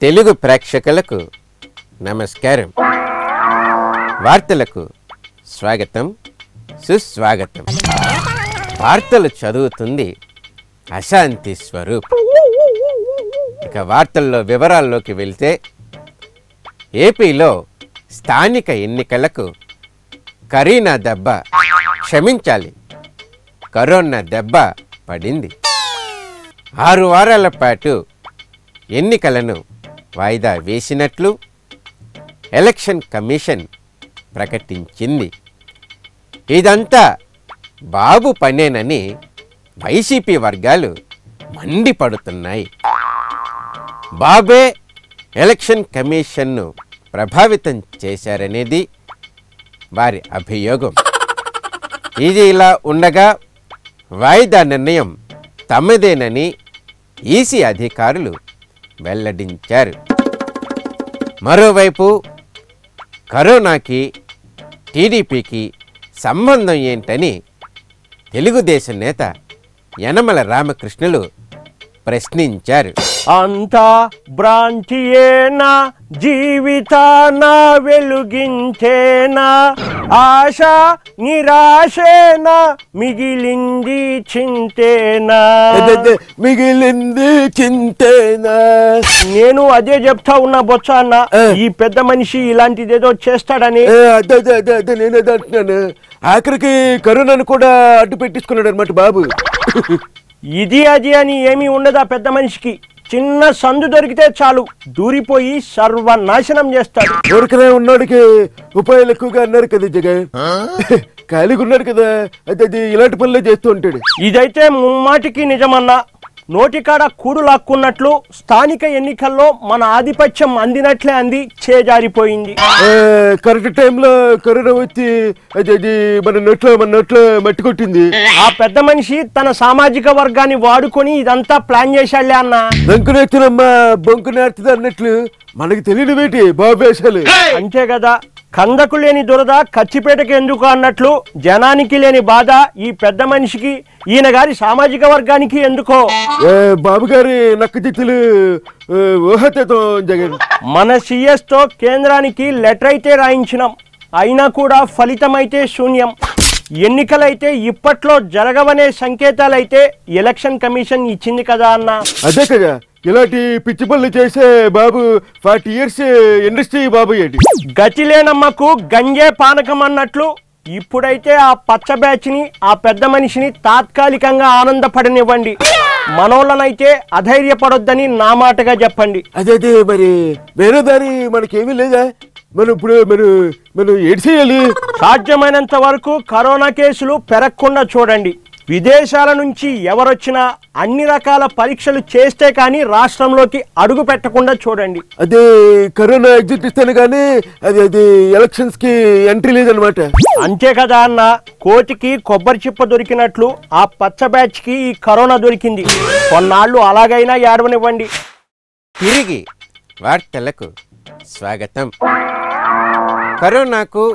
తెలుగు ప్రేక్షకులకు నమస్కారం వార్తలకు స్వాగతం సుస్వాగతం వార్తలు చదువుతుంది అశాంతి స్వరూప్ ఇక వార్తల్లో వివరాల్లోకి వెళ్తే ఏపీలో స్థానిక ఎన్నికలకు కరీనా దెబ్బ క్షమించాలి కరోనా దెబ్బ పడింది ఆరు వారాల పాటు ఎన్నికలను వాయిదా వేసినట్లు ఎలక్షన్ కమిషన్ ప్రకటించింది ఇదంతా బాబు పనేనని వైసీపీ వర్గాలు మండిపడుతున్నాయి బాబే ఎలక్షన్ కమిషన్ను ప్రభావితం చేశారనేది వారి అభియోగం ఇది ఇలా ఉండగా వాయిదా నిర్ణయం తమదేనని ఈసీ అధికారులు వెల్లడించారు మరోవైపు కరోనాకి టీడీపీకి సంబంధం ఏంటని తెలుగుదేశం నేత యనమల రామకృష్ణులు ప్రశ్నించారు అంతా భ్రాంతియేనా జీవితాన వెలుగించేనా ఆశ నిరాశేనా మిగిలింది చింతేనా అదదే మిగిలింది చింతేనా నేను అదే చెప్తా ఉన్నా బొచ్చ అన్న ఏ. ఈ పెద్ద మనిషి ఇలాంటిదేదో చేస్తాడని ఏ, అదే అదే అదే అదే నేను అదే అంటున్నాను ఆఖరికి కరోనాను కూడా అడ్డు పెట్టించుకున్నాడు అనమాట బాబు ఇది అది అని ఏమీ ఉండదు ఆ పెద్ద మనిషికి చిన్న సందు దొరికితే చాలు దూరిపోయి సర్వనాశనం చేస్తాడు ఊరికనే ఉన్నాడికి ఉపాయాలు ఎక్కువగా అన్నారు కదా జగన్ ఖాళీగా ఉన్నాడు కదా అది అది ఇలాంటి పనులే చేస్తూ ఉంటాడు ఇదైతే ముమ్మాటికి నిజమన్నా నోటికాడ కూడు లాక్కున్నట్లు స్థానిక ఎన్నికల్లో మన ఆధిపత్యం అందినట్లే అంది చేజారిపోయింది ఏ, కరెక్ట్ టైంలో కరోనా వచ్చి అది అది మన నోట్లో మన నోట్లో మట్టి కొట్టింది ఆ పెద్ద మనిషి తన సామాజిక వర్గాన్ని వాడుకొని ఇదంతా ప్లాన్ చేశాడులే అన్న బంకు నేర్చునమ్మా బొంకు నేర్చుది అన్నట్లు మనకి తెలియని వేటి బాబు వేషాలు అంతే కదా కందకు లేని దురద కచ్చిపేటకి ఎందుకు అన్నట్లు జనానికి లేని బాధ ఈ పెద్ద మనిషికి ఈయన గారి సామాజిక వర్గానికి ఎందుకో ఏ, బాబు గారి నక్క జిత్తులు ఊహతీతం జగన్ మన సిఎస్ తో కేంద్రానికి లెటర్ అయితే రాయించినాం అయినా కూడా ఫలితమైతే శూన్యం ఎన్నికలైతే ఇప్పట్లో జరగవనే సంకేతాలైతే ఎలక్షన్ కమిషన్ ఇచ్చింది కదా అన్న అదే కదా ఇలాంటి పిచ్చి పనులు చేసే బాబు ఫార్టీ ఇయర్స్ ఇండస్ట్రీ బాబు ఏంటి గతిలేనమ్మకు గంజే పానకం అన్నట్లు ఇప్పుడైతే ఆ పచ్చ బ్యాచ్ని ఆ పెద్ద మనిషిని తాత్కాలికంగా ఆనందపడనివ్వండి మనోళ్ళనైతే అధైర్యపడొద్దని నా మాటగా చెప్పండి అదే అదే మరి వేరే దారి మనకేమీ లేదా మనం ఇప్పుడు మనం మనం ఏడు చేయాలి సాధ్యమైనంత వరకు కరోనా కేసులు పెరగకుండా చూడండి విదేశాల నుంచి ఎవరొచ్చినా అన్ని రకాల పరీక్షలు చేస్తే కానీ రాష్ట్రంలోకి అడుగు పెట్టకుండా చూడండి అదే కరోనా ఎగ్జిట్ ఇస్తాను కానీ అది అది ఎలక్షన్స్ కి ఎంట్రీ లేదనమాట అంతే కదా అన్న కోతికి కొబ్బరి చిప్ప దొరికినట్లు ఆ పచ్చ బ్యాచ్ కి ఈ కరోనా దొరికింది కొన్నాళ్ళు అలాగైనా ఏడవనివ్వండి తిరిగి వార్తలకు స్వాగతం కరోనాకు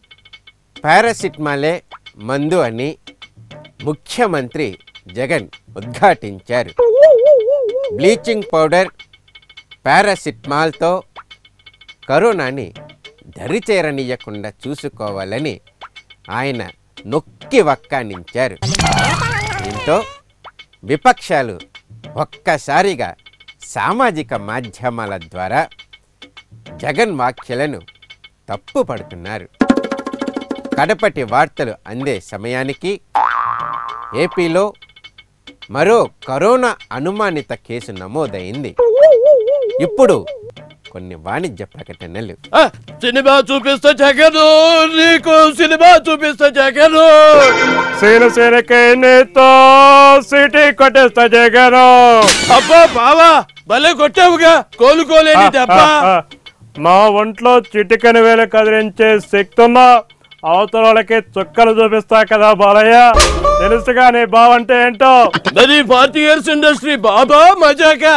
పారాసిటమాలే మందు అని ముఖ్యమంత్రి జగన్ ఉద్ఘాటించారు బ్లీచింగ్ పౌడర్ పారాసిటమాల్తో కరోనాని దరిచేరనీయకుండా చూసుకోవాలని ఆయన నొక్కి వక్కానించారు దీంతో విపక్షాలు ఒక్కసారిగా సామాజిక మాధ్యమాల ద్వారా జగన్ వ్యాఖ్యలను తప్పు పడుతున్నారు కడపటి వార్తలు అందే సమయానికి ఏపీలో మరో కరోనా అనుమానిత కేసు నమోదైంది ఇప్పుడు కొన్ని వాణిజ్య ప్రకటనలు ఆ, సినిమా చూపిస్తా జగను నీకు సినిమా చూపిస్తా జగను సేన సేనకైనేతో సిటీ కొట్టేస్తా జగను అబ్బా బావా భలే కొట్టావుగా కోలుకోలేని దెబ్బ నా ఒంట్లో చిటికని వేల కదిలించే శక్తి ఉన్నా అవతల వాళ్ళకి చుక్కలు చూపిస్తా కదా బాలయ్య తెలుసుగా నీ బావంటే ఏంటో మరి ఫార్టీ ఇయర్స్ ఇండస్ట్రీ బాబా మజాకా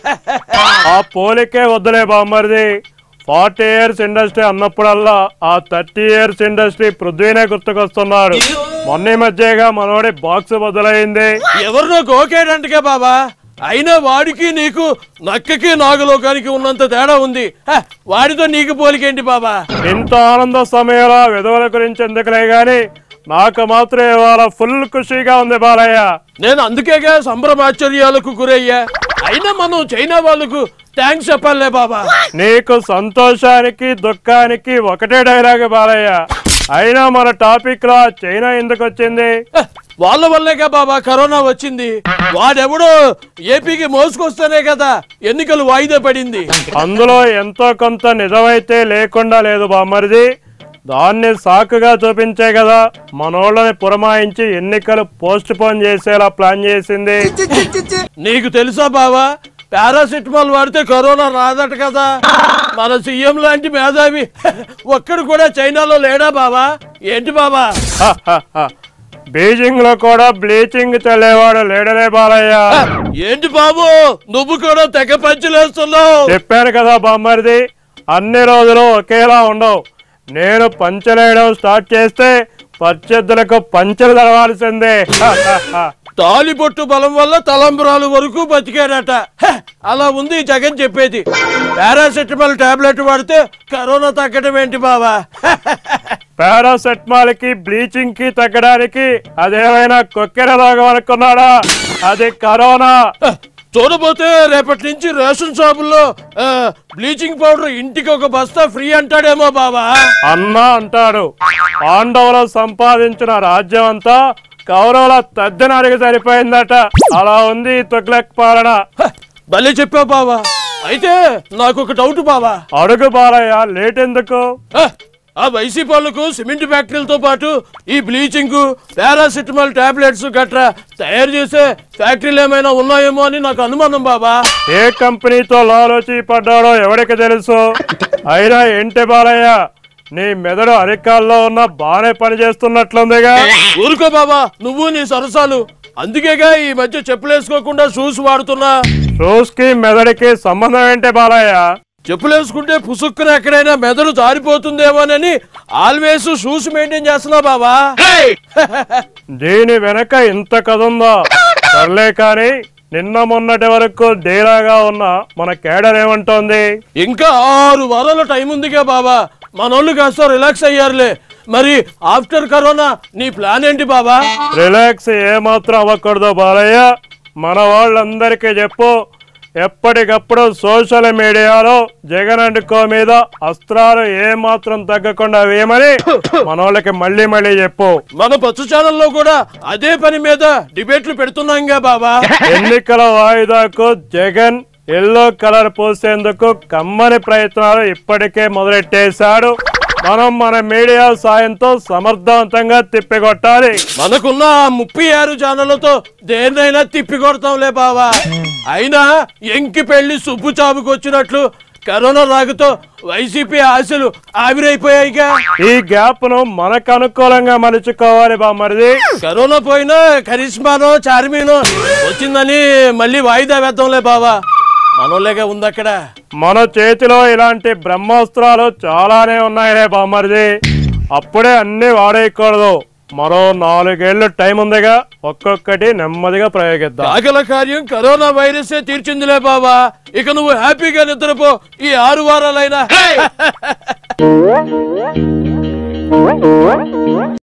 ఆ పోలికే వద్దులే బామ్మరిది ఫార్టీ ఇయర్స్ ఇండస్ట్రీ అన్నప్పుడల్లా ఆ థర్టీ ఇయర్స్ ఇండస్ట్రీ పృథ్వీనే గుర్తుకొస్తున్నాడు మొన్న ఈ మధ్యగా మనోడి బాక్స్ బదులైంది ఎవరినో గోకేడంటగా బాబా అయినా వాడికి నీకు నక్కకి నాగలోకానికి ఉన్నంత తేడా ఉంది హ, వాడితో నీకు పోలికేంటి బాబా ఇంత ఆనంద సమయంలో విధవల గురించి ఎందుకులే గాని నాకు మాత్రం ఇవాళ ఫుల్ ఖుషీగా ఉంది బాలయ్య నేను అందుకేగా సంభ్రమాశ్చర్యాలకు గురయ్యా అయినా మనం చైనా వాళ్ళకు థ్యాంక్స్ చెప్పాలే బాబా నీకు సంతోషానికి దుఃఖానికి ఒకటే డైలాగ్ బాలయ్య అయినా మన టాపిక్ లో చైనా ఎందుకు వచ్చింది హ, వాళ్ళ వల్లేగా బాబా కరోనా వచ్చింది వాడెవడో ఏపీకి మోసుకొస్తేనే కదా ఎన్నికలు వాయిదా పడింది అందులో ఎంతో కొంత నిజమైతే లేకుండా లేదు బామ్మరిది దాన్ని సాకుగా చూపించే కదా మనోళ్ళని పురమాయించి ఎన్నికలు పోస్ట్ పోన్ చేసేలా ప్లాన్ చేసింది నీకు తెలుసా బావా పారాసిటమాల్ వాడితే కరోనా రాదట కదా మన సీఎం లాంటి మేధావి ఒక్కడు కూడా చైనాలో లేడా బావా ఏంటి బావా బీజింగ్ లో కూడా బ్లీచింగ్ చల్లేవాడు లేడలే బాలయ్య ఏంటి బాబు నువ్వు కూడా తెగ పంచులేస్తున్నావు చెప్పాను కదా బామ్మరిది అన్ని రోజులు ఒకేలా ఉండవు నేను పంచలేయడం స్టార్ట్ చేస్తే ప్రత్యర్థులకు పంచలు తెలవాల్సిందే తాలిబొట్టు బలం వల్ల తలంబరాలు వరకు బతికాడట హ, అలా ఉంది ఈ జగన్ చెప్పేది పారాసెటమాల్ టాబ్లెట్ వాడితే కరోనా తగ్గడం ఏంటి బావా పారాసెటమాల్ కి బ్లీచింగ్ కి తగ్గడానికి అదేమైనా కొక్కెర రోగం అనుకున్నాడా అది కరోనా హ, చూడబోతే రేపటి నుంచి రేషన్ షాపుల్లో ఆ, బ్లీచింగ్ పౌడర్ ఇంటికి ఒక బస్తా ఫ్రీ అంటాడేమో బావా అన్నా అంటాడు పాండవులు సంపాదించిన రాజ్యం అంతా కౌరవుల తద్దెనడిగి సరిపోయిందట అలా ఉంది ఈ తుగ్లక్ పాలన హ, భలే చెప్పావు బావా అయితే నాకు ఒక డౌట్ బావా అడుగు బాలయ్య లేట్ ఎందుకు హ, ఆ వైసీపీ వాళ్ళకు సిమెంట్ ఫ్యాక్టరీలతో పాటు ఈ బ్లీచింగ్ పారాసిటమాల్ టాబ్లెట్స్ గట్రా తయారు చేసే ఫ్యాక్టరీలు ఏమైనా ఉన్నాయేమో అని నాకు అనుమానం బాబా ఏ కంపెనీతో లాలోచి పడ్డాడో ఎవరికి తెలుసు అయినా ఏంటి బాలయ్య నీ మెదడు అరికాల్లో ఉన్న బానే పని చేస్తున్నట్లుందిగా ఊరుకో బాబా నువ్వు నీ సరసాలు అందుకేగా ఈ మధ్య చెప్పులేసుకోకుండా షూస్ వాడుతున్నా షూస్ కి మెదడుకి సంబంధం ఏంటి బాలయ్య చెప్పులేసుకుంటే పుసుక్కున ఎక్కడైనా మెదడు జారిపోతుందేమోనని ఆల్వేస్ షూస్ మెయింటైన్ చేస్తున్నా బాబా దీని వెనక ఇంత కథ ఉందా సర్లే కానీ నిన్న మొన్నటి వరకు డేరాగా ఉన్న మన కేడర్ ఏమంటోంది ఇంకా ఆరు వారాల టైం ఉందిగా బాబా మనోళ్ళు కాస్త రిలాక్స్ అయ్యారులే మరి ఆఫ్టర్ కరోనా నీ ప్లాన్ ఏంటి బాబా రిలాక్స్ ఏమాత్రం అవ్వకూడదు బాలయ్య మన వాళ్ళందరికీ చెప్పు ఎప్పటికప్పుడు సోషల్ మీడియాలో జగన్ అండ్ కో మీద అస్త్రాలు ఏమాత్రం తగ్గకుండా వేయమని మన వాళ్ళకి మళ్ళీ మళ్ళీ చెప్పు మన పచ్చు ఛానల్లో కూడా అదే పని మీద డిబేట్లు పెడుతున్నాంగా బాబా ఎన్నికల వాయిదాకు జగన్ ఎల్లో కలర్ పూసేందుకు కమ్మని ప్రయత్నాలు ఇప్పటికే మొదలెట్టేశాడు మనం మన మీడియా సాయంతో సమర్థవంతంగా తిప్పికొట్టాలి మనకున్న ఆ ముప్పై ఆరు ఛానళ్లతో దేన్నైనా తిప్పి కొడతాంలే బావా అయినా ఎంకి పెళ్లి సుబ్బు చావుకు వచ్చినట్లు కరోనా రాగుతో వైసీపీ ఆశలు ఆవిరైపోయాయిగా ఈ గ్యాప్ ను మనకు అనుకూలంగా మలుచుకోవాలి బామ్మరిది కరోనా పోయినా కరిష్మానో చార్మీనో వచ్చిందని మళ్ళీ వాయిదా వేద్దాంలే బావా మనోళ్ళేగా ఉంది అక్కడ మన చేతిలో ఇలాంటి బ్రహ్మాస్త్రాలు చాలానే ఉన్నాయిలే బామ్మరిది అప్పుడే అన్ని వాడేయకూడదు మరో నాలుగేళ్లు టైం ఉందిగా ఒక్కొక్కటి నెమ్మదిగా ప్రయోగిద్దాం కాకల కార్యం కరోనా వైరసే తీర్చిందిలే బావా ఇక నువ్వు హ్యాపీగా నిద్రపో ఈ ఆరు వారాలైనా